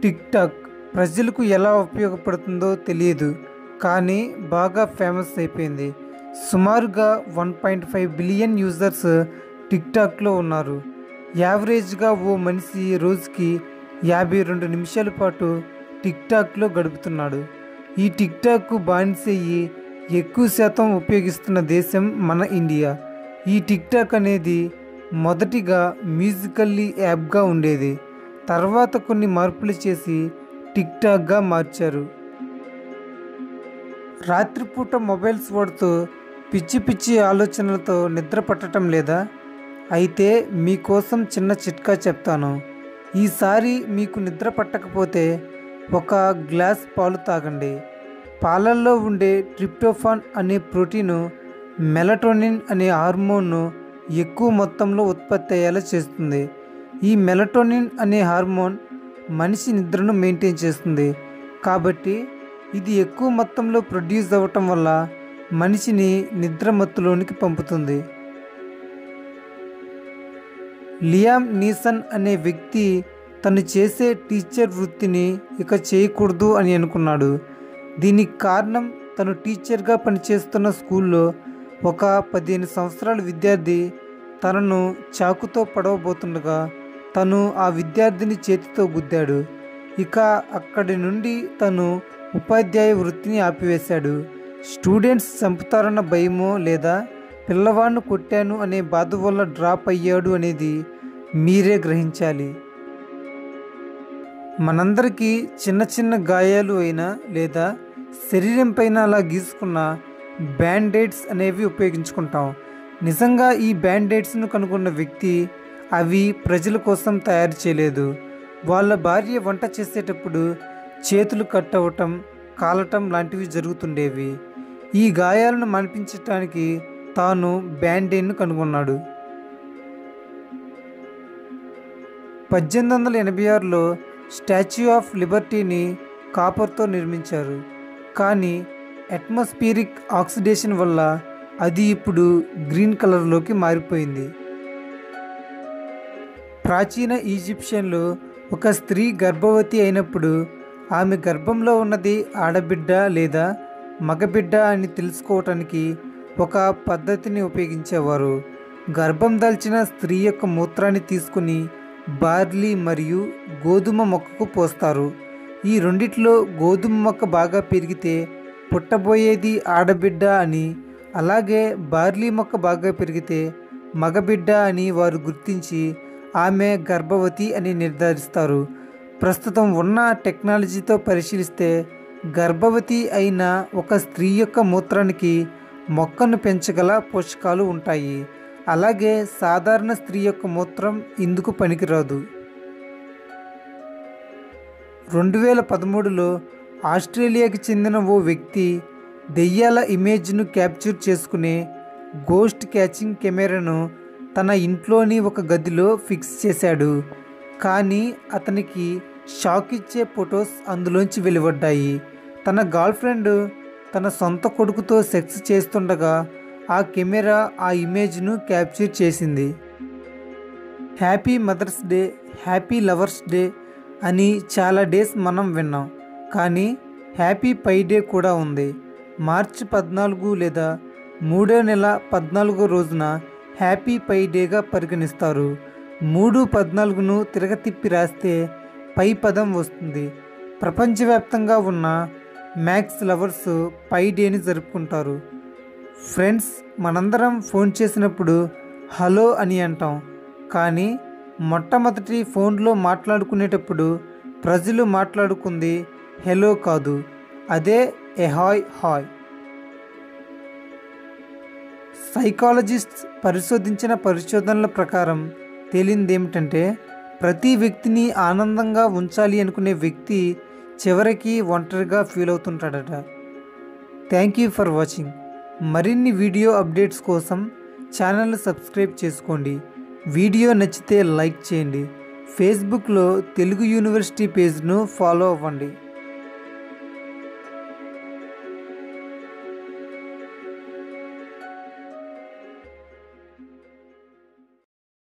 tick talk ప్రజలకు ఎలా ఉపయోగపడుతుందో తెలియదు కానీ బాగా ఫేమస్ అయిపోయింది సుమారుగా one point five billion users టిక్ టాక్లో ఉన్నారు యావరేజ్గా ఓ మనిషి రోజుకి యాభై రెండు నిమిషాల పాటు టిక్ టాక్లో గడుపుతున్నాడు ఈ టిక్ టాక్ బానిసయ్యి ఎక్కువ శాతం ఉపయోగిస్తున్న దేశం మన ఇండియా ఈ టిక్ టాక్ అనేది మొదటిగా మ్యూజికల్లీ యాప్గా ఉండేది తర్వాత కొన్ని మార్పులు చేసి టిక్ టాక్గా మార్చారు రాత్రిపూట మొబైల్స్ వాడుతూ పిచ్చి పిచ్చి ఆలోచనలతో నిద్ర పట్టడం లేదా అయితే మీకోసం చిన్న చిట్కా చెప్తాను ఈసారి మీకు నిద్ర పట్టకపోతే ఒక గ్లాస్ పాలు తాగండి పాలల్లో ఉండే ట్రిప్టోఫాన్ అనే ప్రోటీను మెలటోనిన్ అనే హార్మోన్ను ఎక్కువ మొత్తంలో ఉత్పత్తి అయ్యేలా చేస్తుంది ఈ మెలటోనిన్ అనే హార్మోన్ మనిషి నిద్రను మెయింటైన్ చేస్తుంది కాబట్టి ఇది ఎక్కువ మొత్తంలో ప్రొడ్యూస్ అవ్వటం వల్ల మనిషిని నిద్రమత్తులోనికి పంపుతుంది లియామ్ నీసన్ అనే వ్యక్తి తను చేసే టీచర్ వృత్తిని ఇక చేయకూడదు అని అనుకున్నాడు దీనికి కారణం తను టీచర్గా పనిచేస్తున్న స్కూల్లో ఒక పదిహేను సంవత్సరాల విద్యార్థి తనను చాకుతో పడవబోతుండగా తను ఆ విద్యార్థిని చేతితో గుద్దాడు ఇక అక్కడి నుండి తను ఉపాధ్యాయ వృత్తిని ఆపివేశాడు స్టూడెంట్స్ చంపుతారన్న భయమో లేదా పిల్లవాడిని కొట్టాను అనే బాధ వల్ల డ్రాప్ అయ్యాడు అనేది మీరే గ్రహించాలి మనందరికీ చిన్న చిన్న గాయాలు అయినా లేదా శరీరం పైన అలా గీసుకున్న బ్యాండేడ్స్ అనేవి ఉపయోగించుకుంటాం నిజంగా ఈ బ్యాండేడ్స్ను కనుగొన్న వ్యక్తి అవి ప్రజల కోసం తయారు చేయలేదు వాళ్ళ భార్య వంట చేసేటప్పుడు చేతులు కట్ అవ్వటం కాలటం లాంటివి జరుగుతుండేవి ఈ గాయాలను మనిపించటానికి తాను బ్యాండేడ్ను కనుగొన్నాడు పద్దెనిమిది వందల ఎనభై ఆరులో స్టాచ్యూ ఆఫ్ లిబర్టీని కాపర్తో నిర్మించారు కానీ అట్మాస్ఫియరిక్ ఆక్సిడేషన్ వల్ల అది ఇప్పుడు గ్రీన్ కలర్లోకి మారిపోయింది ప్రాచీన ఈజిప్షియన్లు ఒక స్త్రీ గర్భవతి అయినప్పుడు ఆమె గర్భంలో ఉన్నది ఆడబిడ్డ లేదా మగబిడ్డ అని తెలుసుకోవటానికి ఒక పద్ధతిని ఉపయోగించేవారు గర్భం దాల్చిన స్త్రీ యొక్క మూత్రాన్ని తీసుకుని బార్లీ మరియు గోధుమ మొక్కకు పోస్తారు ఈ రెండిట్లో గోధుమ మొక్క బాగా పెరిగితే పుట్టబోయేది ఆడబిడ్డ అని అలాగే బార్లీ మొక్క బాగా పెరిగితే మగబిడ్డ అని వారు గుర్తించి ఆమె గర్భవతి అని నిర్ధారిస్తారు ప్రస్తుతం ఉన్న టెక్నాలజీతో పరిశీలిస్తే గర్భవతి అయిన ఒక స్త్రీ యొక్క మూత్రానికి మొక్కను పెంచగల పోషకాలు ఉంటాయి అలాగే సాధారణ స్త్రీ యొక్క మూత్రం ఇందుకు పనికిరాదు రెండు వేల పదమూడులో ఆస్ట్రేలియాకి చెందిన ఓ వ్యక్తి దెయ్యాల ఇమేజ్ను క్యాప్చర్ చేసుకునే గోస్ట్ క్యాచింగ్ కెమెరాను తన ఇంట్లోని ఒక గదిలో ఫిక్స్ చేశాడు కానీ అతనికి షాక్ ఇచ్చే ఫొటోస్ అందులోంచి వెలువడ్డాయి తన గర్ల్ ఫ్రెండ్ తన సొంత కొడుకుతో సెక్స్ చేస్తుండగా ఆ కెమెరా ఆ ఇమేజ్ను క్యాప్చర్ చేసింది happy mothers day happy lovers day అని చాలా డేస్ మనం విన్నాం కానీ హ్యాపీ పై డే కూడా ఉంది మార్చి పద్నాలుగు లేదా మూడో నెల పద్నాలుగో రోజున హ్యాపీ పై డేగా పరిగణిస్తారు మూడు పద్నాలుగును తిరగతిప్పి రాస్తే పై పదం వస్తుంది ప్రపంచవ్యాప్తంగా ఉన్న మ్యాక్స్ లవర్స్ పై డేని జరుపుకుంటారు ఫ్రెండ్స్ మనందరం ఫోన్ చేసినప్పుడు హలో అని అంటాం కానీ మొట్టమొదటి ఫోన్లో మాట్లాడుకునేటప్పుడు ప్రజలు మాట్లాడుకుంది హెలో కాదు అదే ఎహాయ్ హాయ్ సైకాలజిస్ట్స్ పరిశోధించిన పరిశోధనల ప్రకారం తేలిందేమిటంటే ప్రతి వ్యక్తిని ఆనందంగా ఉంచాలి అనుకునే వ్యక్తి చివరికి ఒంటరిగా ఫీల్ అవుతుంటాడట థ్యాంక్ యూ ఫర్ వాచింగ్ మరిన్ని వీడియో అప్డేట్స్ కోసం ఛానల్ సబ్స్క్రైబ్ చేసుకోండి వీడియో నచ్చితే లైక్ చేయండి ఫేస్బుక్లో తెలుగు యూనివర్సిటీ పేజ్ను ఫాలో అవ్వండి